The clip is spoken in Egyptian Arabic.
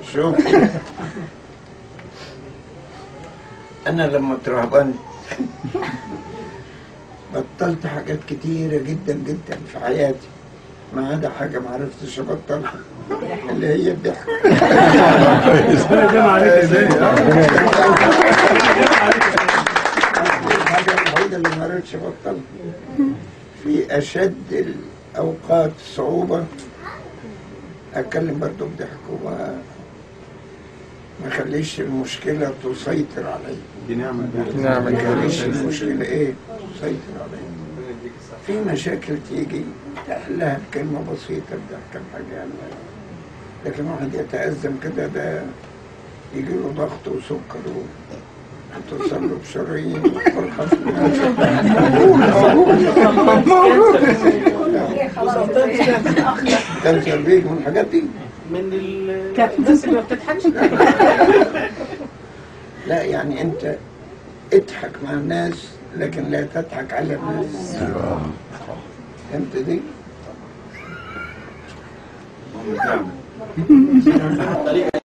شوف انا لما اترهبنت بطلت حاجات كتيرة جدا جدا في حياتي ما عدا حاجة ما عرفتش ابطلها اللي هي الضحك الحاجة الوحيدة اللي ما عرفتش ابطلها في اشد الاوقات صعوبة اتكلم برضو بضحك وما ما خليش المشكلة تسيطر علي دي نعمة نعم ما خليش المشكلة ايه تسيطر علي في مشاكل تيجي تحلها بكلمة بسيطة بضحكة بحاجة يعني لكن واحد يتأزم كده ده يجي له ضغط وسكر و تصلب شرايين وفرحة في كانسر بيجي من الحاجات دي من ال- الناس اللي ما بتضحكش لا يعني انت اضحك مع الناس لكن لا تضحك على الناس فهمت دي؟ نعمة